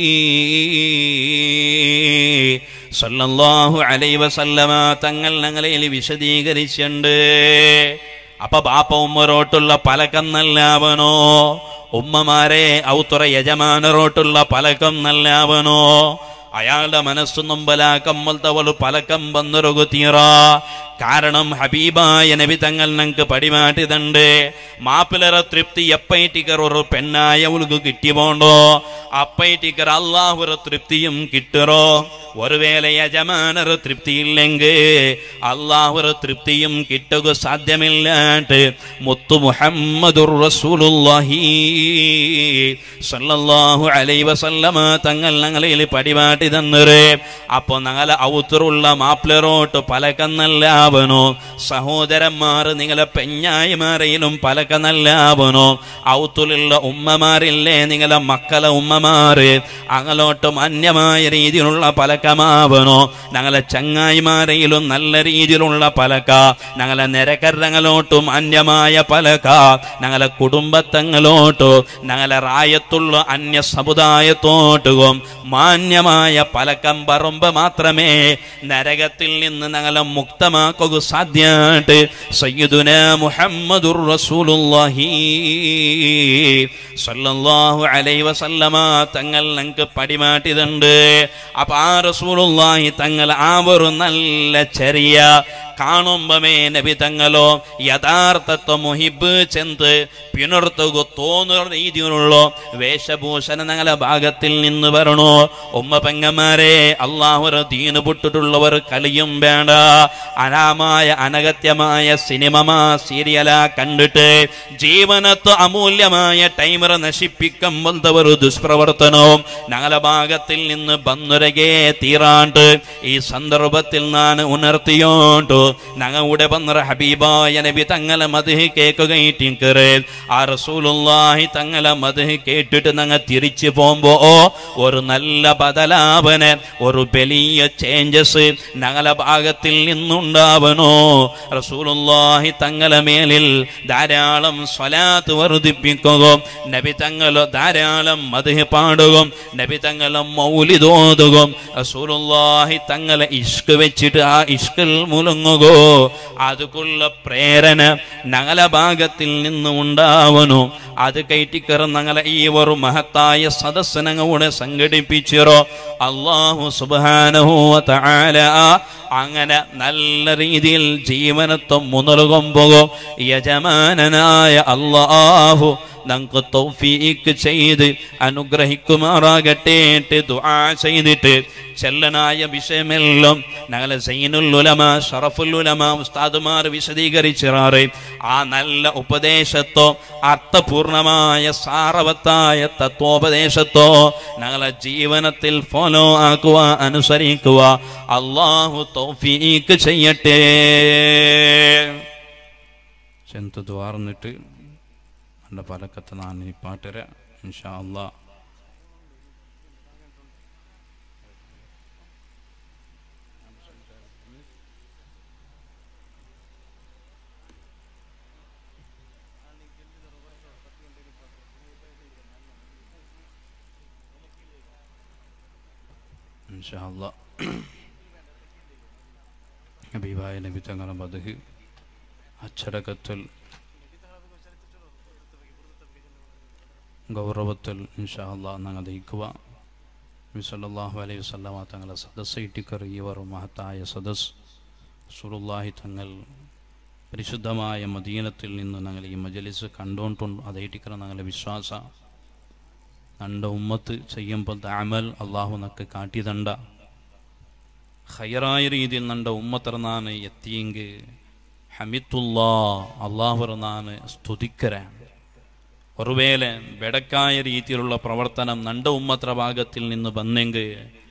സല്ലല്ലാഹു അലൈഹി വസല്ലമ തങ്ങൾ ഞങ്ങളെ വിശദീകരിച്ചുണ്ട് അപ്പൊ ബാപ്പ ഉമ്മറോട്ടുള്ള പലക്കം നല്ലാവനോ ഉമ്മമാരെ ഔത്തുറ യജമാനറോട്ടുള്ള പലക്കം നല്ലാവനോ അയാളുടെ മനസ്സ് നൊമ്പലാക്കമ്മൽത്തവള് പലക്കം വന്നൊരുകു തീറ കാരണം ഹബീബായ നബി തങ്ങൾ ഞങ്ങൾക്ക് പടിമാട്ടിതുണ്ട് മാപ്പിളറ തൃപ്തി എപ്പൈറ്റിക്കർ ഒരു പെണ്ണായ ഉൾക്കു കിട്ടിപ്പോണ്ടോ അപ്പൈറ്റിക്കർ അള്ളാഹുറ തൃപ്തിയും കിട്ടുറോ ഒരുവേള യജമാനർ തൃപ്തിയില്ലെങ്കിൽ അള്ളാഹുറ തൃപ്തിയും കിട്ടുക സാധ്യമില്ലാണ്ട് മുത്തു മുഹമ്മദുർ റസൂലുള്ളാഹി സല്ലല്ലാഹു അലൈഹി വസല്ലമ തങ്ങൾ ഞങ്ങളിൽ പടിപാട്ടി തന്നറ് അപ്പൊ ഞങ്ങളെ ഔത്തറുള്ള മാപ്പിളറോട്ട് പലക്കം നല്ലാവനോ സഹോദരന്മാർ നിങ്ങളെ പെഞ്ഞായിമാരയിലും പലക്ക നല്ലാവനോ ഔത്തുലുള്ള ഉമ്മമാരില്ലേ നിങ്ങളെ മക്കളെ ഉമ്മമാര് അങ്ങലോട്ടും അന്യമായ രീതിയിലുള്ള പലക്കമാവനോ ഞങ്ങളെ ചങ്ങായിമാരയിലും നല്ല രീതിയിലുള്ള പലക ഞങ്ങളെ നിരക്കരങ്ങളോട്ടും അന്യമായ പലക ഞങ്ങളെ കുടുംബത്തങ്ങളോട്ടോ ഞങ്ങളെ റായത്തുള്ള അന്യ സമുദായത്തോട്ടും മാന്യമായ പലക്കം പറമ്പ് മാത്രമേ നരകത്തിൽ നിന്ന് ഞങ്ങളെ മുക്തമാക്കുക സാധ്യമായിട്ട് സയ്യിദുന മുഹമ്മദുർ റസൂലുള്ളാഹി സല്ലല്ലാഹു അലൈഹി വസല്ലമ തങ്ങൾ ഞങ്ങൾക്ക് പടിമാട്ടിതുണ്ട് അപ്പൊ ആ റസൂലുള്ളാഹി തങ്ങൾ ആ ഒരു നല്ല ചെറിയ കാണുമ്പമേ നബി തങ്ങളോ യഥാർത്ഥത്വ മുഹിബ് ചെന്ന് പിണർത്തുക തോന്നുന്ന രീതിയിലുള്ള വേഷഭൂഷണ ഞങ്ങളെ ഭാഗത്തിൽ നിന്ന് വരണോ ഉമ്മ പെങ്ങന്മാരെ അള്ളാഹുര ദീന് പൊട്ടിട്ടുള്ളവർ കളിയും വേണ്ട അനാമായ അനഗത്യമായ സിനിമ സീരിയല കണ്ടിട്ട് ജീവനത്ത് അമൂല്യമായ ടൈമർ നശിപ്പിക്കുമ്പോൾ ഒരു ദുഷ്പ്രവർത്തനവും ഞങ്ങളെ ഭാഗത്തിൽ നിന്ന് ബന്നുരകെ തീരാണ്ട് ഈ സന്ദർഭത്തിൽ ഞാൻ ഉണർത്തിയോണ്ടു ഞങ്ങളുടെ ബന്നറ ഹബീബായ നബി തങ്ങളെ മത് കേൾക്കുകയിട്ടിക്കറ് ആ റസൂലുള്ളാഹി തങ്ങളെ മത് കേട്ടിട്ട് ഞങ്ങൾ തിരിച്ചു പോകുമ്പോ ഒരു നല്ല ബദലാവന് ഒരു വലിയ ചേഞ്ചസ് ഞങ്ങളെ ഭാഗത്തിൽ നിന്നുണ്ടാവനോ റസൂലുള്ളാഹി തങ്ങളെ മേലിൽ ധാരാളം സ്വലാത്ത് വർദ്ധിപ്പിക്കുകയും നബി തങ്ങളോ ധാരാളം മത് പാടുകയും നബി തങ്ങളെ മൗലിതോതുകയും റസൂലുള്ളാഹി തങ്ങളെ ഇഷ്ക് വെച്ചിട്ട് ആ ഇഷ്കിൽ മുലുങ്ങുകോ അതുക്കുള്ള പ്രേരണ ഞങ്ങളെ ഭാഗത്തിൽ നിന്ന് ഉണ്ടാവനോ അത് കയറ്റിക്കയറും ഞങ്ങളെ ഈ ഒരു മഹത്തായ സദസ്സിനങ്ങൂടെ സംഘടിപ്പിച്ചിറോ അള്ളാഹു സുബാനഹൂല അങ്ങനെ നല്ല രീതിയിൽ ജീവനത്വം മുതലുകൊമ്പോ യജമാനനായ അള്ളാഹു നമുക്ക് തൗഫീക്ക് ചെയ്ത് അനുഗ്രഹിക്കുമാറാകട്ടെ എന്ന് ദുആ ചെയ്തിട്ട് ചെല്ലനായ വിഷയമെല്ലാം ഞങ്ങളെ സൈനുൽ ഉലമ ഷറഫുൽ ഉലമ ഉസ്താദുമാർ വിശദീകരിച്ചിറാറ് ആ നല്ല ഉപദേശത്തോ അർത്ഥപൂർണമായ സാറവത്തായ തത്വോപദേശത്തോ ഞങ്ങളെ ജീവനത്തിൽ ഫോളോ ആക്കുക അനുസരിക്കുക അള്ളാഹു തൗഫീക്ക് ചെയ്യട്ടെ
ചെന്ത് ദ്വാർന്നിട്ട് എൻ്റെ പലക്കത്ത് ഞാൻ ഈ പാട്ടര ഇൻഷാ അള്ളാ ഇൻഷാ അള്ളാ ഹബീബായ നബി തങ്ങളുടെ മധു അച്ചടക്കത്തിൽ ഗൗരവത്തിൽ ഇൻഷാ അള്ളാ ഞങ്ങൾ ദഹിക്കുക വിസല്ലാഹു അലൈഹി വസ്ലാമ തങ്ങളെ സദസ്സ് ഇട്ടിക്കറിയവർ മഹത്തായ സദസ് സുറുല്ലാഹി തങ്ങൾ പരിശുദ്ധമായ മദീനത്തിൽ നിന്ന് ഞങ്ങൾ ഈ മജലിസ് കണ്ടുകൊണ്ടുണ്ട് അതേറ്റിക്കറ ഞങ്ങളുടെ വിശ്വാസ നണ്ട ഉമ്മത്ത് ചെയ്യുമ്പോൾ അമൽ അള്ളാഹു നക്ക് കാട്ടിതണ്ട ഹയറായ രീതിയിൽ നണ്ട ഉമ്മത്തറന്നാണ് എത്തിയെങ്കിൽ ഹമിത്തുല്ലാ അള്ളാഹുറന്നാണ് സ്തുതിക്കരാൻ ഒരുവേള ബെടക്കായ രീതിയിലുള്ള പ്രവർത്തനം നണ്ട ഉമ്മത്ര ഭാഗത്തിൽ നിന്ന് വന്നെങ്കിൽ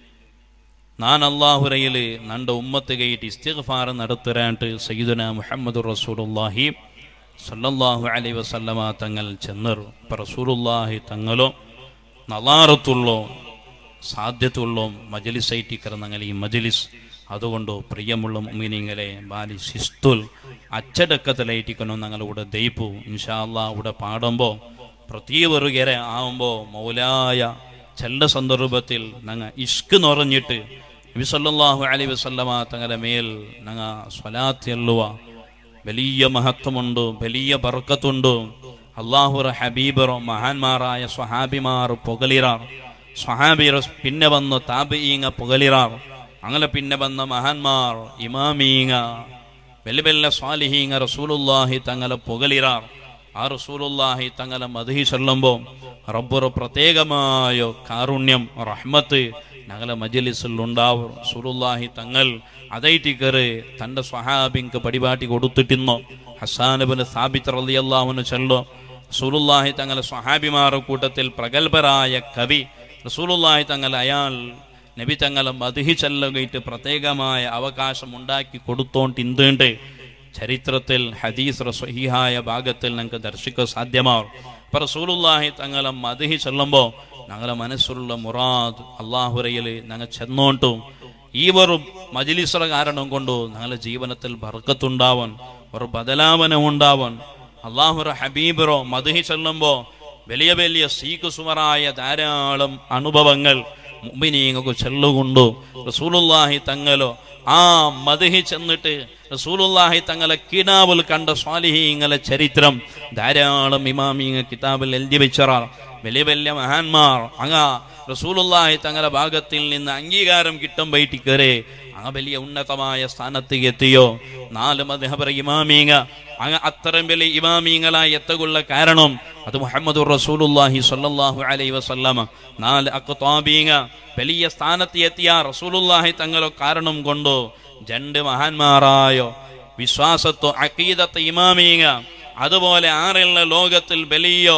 ഞാൻ അള്ളാഹുരയിൽ നണ്ട ഉമ്മത്ത് കയറ്റി ഇസ്തിഗ്ഫാർ നടത്തുരാണ്ട് സയ്യിദുന മുഹമ്മദ് റസൂലുല്ലാഹി സല്ലല്ലാഹു അലൈഹി വസല്ലമ തങ്ങൾ ചെന്നർ ഇപ്പം റസൂലുല്ലാഹി തങ്ങളോ നലാറത്തുള്ളോ സാധ്യതയുള്ളോ മജലിസൈറ്റി കിടന്നങ്ങൾ ഈ മജലിസ് അതുകൊണ്ട് പ്രിയമുള്ള മുമിനിങ്ങളെ ബാലി ശിസ്തുൽ അച്ചടക്കത്തിലേറ്റിക്കണം ഞങ്ങളുടെ ദയിപ്പു ഇൻഷാ അല്ലാ ഇവിടെ പാടുമ്പോൾ പ്രതീവറുകരെ ആവുമ്പോൾ മൗലായ ചെല്ല സന്ദർഭത്തിൽ ഞങ്ങൾ ഇഷ്ക് നിറഞ്ഞിട്ട് നബി സല്ലല്ലാഹു അലൈഹി വസല്ലമ തങ്ങളുടെ മേൽ ഞങ്ങൾ സ്വലാത്ത് എല്ലുവ വലിയ മഹത്വമുണ്ട് വലിയ ബർക്കത്തുണ്ട് അള്ളാഹുറ ഹബീബറോ മഹാന്മാരായ സ്വഹാബിമാർ പുകലിറാർ സ്വഹാബിർ പിന്നെ വന്ന് താബീങ്ങ പുകലിറാർ അങ്ങനെ പിന്നെ വന്ന മഹാന്മാർ ഇമാമീങ്ങ വലിയ വലിയ സ്വാലിഹീങ്ങ റസൂലുല്ലാഹി തങ്ങളെ പുകലിറാർ ആ റസൂലുല്ലാഹി തങ്ങളെ മധുഹി ചൊല്ലുമ്പോൾ റബ്ബുറ പ്രത്യേകമായ കാരുണ്യം റഹ്മത്ത് ഞങ്ങളെ മജലിസിൽ ഉണ്ടാവും റസൂലുല്ലാഹി തങ്ങൾ അതൈറ്റി കയറി തൻ്റെ സ്വഹാബിക്ക് പരിപാടി കൊടുത്തിട്ടിന്നോ ഹസാനബിന് സ്ഥാപിച്ച റളിയല്ലാഹുവിന് ചൊല്ലോ റസൂലുല്ലാഹി തങ്ങളെ സ്വഹാബിമാരുടെ കൂട്ടത്തിൽ പ്രഗത്ഭരായ കവി റസൂലുല്ലാഹി തങ്ങൾ അയാൾ നബി തങ്ങളെ മധുഹി ചെല്ലുകയിട്ട് പ്രത്യേകമായ അവകാശം ഉണ്ടാക്കി കൊടുത്തോണ്ട് ഇന്തുണ്ട് ചരിത്രത്തിൽ ഹദീസ് സ്വഹീഹായ ഭാഗത്തിൽ ഞങ്ങൾക്ക് ദർശിക്കാൻ സാധ്യമാവും ഇപ്പൊ റസൂലുല്ലാഹി തങ്ങളെ മധുഹി ചെല്ലുമ്പോൾ ഞങ്ങളെ മനസ്സിലുള്ള മുറാദ് അള്ളാഹുരയിൽ ഞങ്ങൾ ചെന്നോണ്ടും ഈ ഒരു മജിലിസുറ കാരണം കൊണ്ട് ഞങ്ങളുടെ ജീവനത്തിൽ ബർക്കത്തുണ്ടാവാൻ ഒരു ബദലാവനം ഉണ്ടാവാൻ അള്ളാഹുറ ഹബീബറോ മധുഹി ചെല്ലുമ്പോൾ വലിയ വലിയ സീക്കുസുമറായ ധാരാളം അനുഭവങ്ങൾ മുമ്പിനീങ്ങൾക്ക് ചെല്ലുകൊണ്ടു റസൂലുല്ലാഹി തങ്ങളോ ആ മധുഹി ചെന്നിട്ട് റസൂലുല്ലാഹി തങ്ങളെ കിനാവിൽ കണ്ട സ്വാലിഹീങ്ങളെ ചരിത്രം ധാരാളം ഇമാമീങ്ങ കിതാബിൽ എഴുതി വെച്ചറാർ വലിയ വലിയ മഹാന്മാർ അങ്ങ റസൂലുല്ലാഹി തങ്ങളെ ഭാഗത്തിൽ നിന്ന് അംഗീകാരം കിട്ടും ബൈറ്റി കയറി അങ്ങ വലിയ ഉന്നതമായ സ്ഥാനത്ത് എത്തിയോ നാല് മധുഹബർ ഇമാമീങ്ങ അങ്ങ അത്തരം വലിയ ഇമാമീങ്ങളായി എത്തകുള്ള കാരണം അത് മുഹമ്മദ് റസൂലുല്ലാഹി സ്വല്ലല്ലാഹു അലൈഹി വസല്ലമ നാല് അക്താബീങ്ങ വലിയ സ്ഥാനത്ത് എത്തിയ റസൂലുല്ലാഹി തങ്ങളോ കാരണം കൊണ്ടോ രണ്ട് മഹാന്മാരായോ വിശ്വാസത്തോ അക്കീദത്തെ ഇമാമീങ്ങ അതുപോലെ ആറുള്ള ലോകത്തിൽ വലിയ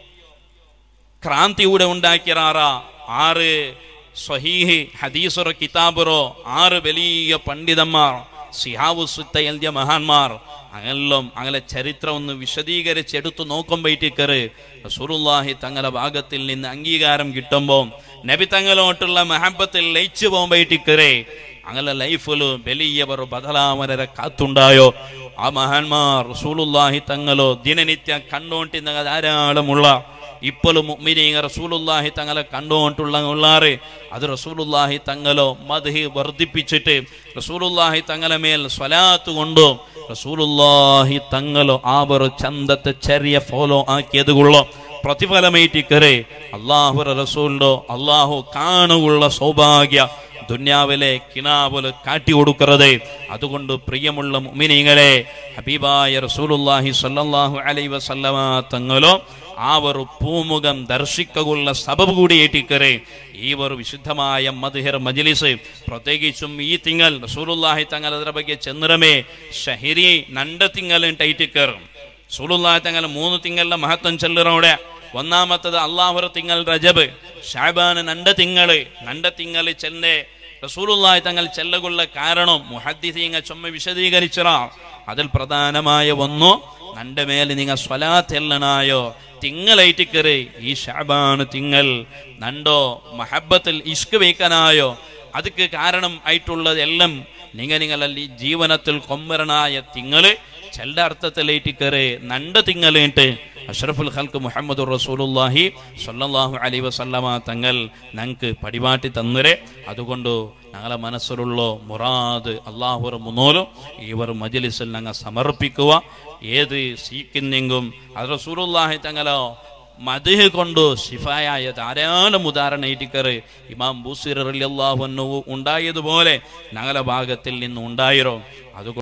ക്രാന്തിയുടെ ഉണ്ടാക്കിയറാറ ആറ് സ്വഹീഹി ഹദീസുറ കിതാബുറോ ആറ് വലിയ പണ്ഡിതന്മാർ സിഹാവു സുത്ത എഴുതിയ മഹാന്മാർ അങ്ങനെല്ലാം അങ്ങനെ ചരിത്രം ഒന്ന് വിശദീകരിച്ച് എടുത്തു നോക്കുമ്പോഴേക്കറ് റസൂലുള്ളാഹി തങ്ങളുടെ ഭാഗത്തിൽ നിന്ന് അംഗീകാരം കിട്ടുമ്പോൾ നബി തങ്ങളോട്ടുള്ള മഹബത്തിൽ ലയിച്ചു പോകുമ്പോഴേക്കറേ അങ്ങനെ ലൈഫിൽ വലിയ ഒരു ബദലാമനരെ കാത്തുണ്ടായോ ആ മഹാന്മാർ റസൂലുള്ളാഹി തങ്ങളോ ദിനനിത്യം കണ്ടുകൊണ്ടിരുന്ന ധാരാളമുള്ള ഇപ്പോഴും മുഅ്മിനീങ്ങ റസൂലുള്ളാഹി തങ്ങളെ കണ്ടുകൊണ്ടുള്ള ഉള്ളാറ് അത് റസൂലുള്ളാഹി തങ്ങളോ മദ്ഹി വർദ്ധിപ്പിച്ചിട്ട് റസൂലുള്ളാഹി തങ്ങളെ മേൽ സ്വലാത്ത് കൊണ്ടോ റസൂലുള്ളാഹി തങ്ങളോ ആ ഒരു ചന്തത്തെ ചെറിയ ഫോളോ ആക്കിയത് കൊള്ളോ
പ്രതിഫലമേറ്റിക്കരെ അള്ളാഹു റസൂലിന്റെ അള്ളാഹു കാണുള്ള സൗഭാഗ്യ ദുന്യാവിലെ കിനാവല് കാട്ടി കൊടുക്കരുത് അതുകൊണ്ട് പ്രിയമുള്ള മുഅ്മിനീങ്ങളെ ഹബീബായ റസൂലുള്ളാഹി സ്വല്ലല്ലാഹു അലൈഹി വസല്ലമ തങ്ങളോ അവർ പൂമുഖം ദർശിക്കുള്ള സബബ് കൂടി ഏറ്റിക്കരെ ഈ ഒരു വിശുദ്ധമായ മദ്ഹിർ മജ്ലിസ് പ്രത്യേകിച്ചും ഈ തിങ്കൾ റസൂലുള്ളാഹി തങ്ങൾ ಅದರ ಬಗ್ಗೆ ಚಂದ್ರಮೇ ಶಹಿರಿ ನಂಡ ತಿಂಗಳ ಟೈಟಿಕರ್ റസൂലുള്ളാഹി തങ്ങൾ മൂന്ന് തിങ്കളുടെ മഹത്വം ചെല്ലുറവിടെ ഒന്നാമത്തത് അള്ളാഹുറ തിങ്കൾ റജബ് ഷാബാന് നണ്ട തിങ്കള് നണ്ട തിങ്കള് ചെന്നെ റസൂലുള്ളാഹി തങ്ങൾ ചെല്ലുകൊള്ള കാരണം മുഹദ്ദിസീങ്ങ ചുമ വിശദീകരിച്ചറ അതിൽ പ്രധാനമായ ഒന്നു നന്റെ മേലെ നിങ്ങ സ്വലാത്ത് എല്ലനായോ തിങ്കളൈറ്റിക്കറ് ഈ ഷാബാണ് തിങ്കൾ നണ്ടോ മഹബത്തിൽ ഇഷ്ക് വയ്ക്കാനായോ ಅದಕ್ಕೆ ಕಾರಣ ಆയിട്ടുള്ളതെല്ലാം നിങ്ങ നിങ്ങളಲ್ಲಿ ജീവനത്തിൽ കൊമ്പരനായ തിങ്ങള് ചെല്ല അർത്ഥത്തിലേറ്റിക്കറ് നണ്ട തിങ്ങളേട്ട് അഷ്റഫുൽ ഖൽക്ക് മുഹമ്മദ് റസൂലുല്ലാഹി സല്ലല്ലാഹു അലൈഹി വസല്ലമ തങ്ങൾ ഞങ്ങൾക്ക് പടിപാട്ടി തന്നരെ അതുകൊണ്ട് ഞങ്ങളെ മനസ്സിലുള്ള മുറാദ് അള്ളാഹുറ മുന്നോലും ഇവർ മജ്ലിസിൽ ഞങ്ങൾ സമർപ്പിക്കുക ഏത് സീക്കുന്നെങ്കും അത് റസൂലുല്ലാഹി തങ്ങളോ മധുഹ് കൊണ്ട് ശിഫായ ധാരാളം ഉദാഹരണ ഇരിക്കറ് ഇമാം ബൂസിർ അള്ളാഹു ഉണ്ടായതുപോലെ ഞങ്ങളുടെ ഭാഗത്തിൽ നിന്ന് ഉണ്ടായിരോ അതുകൊണ്ട്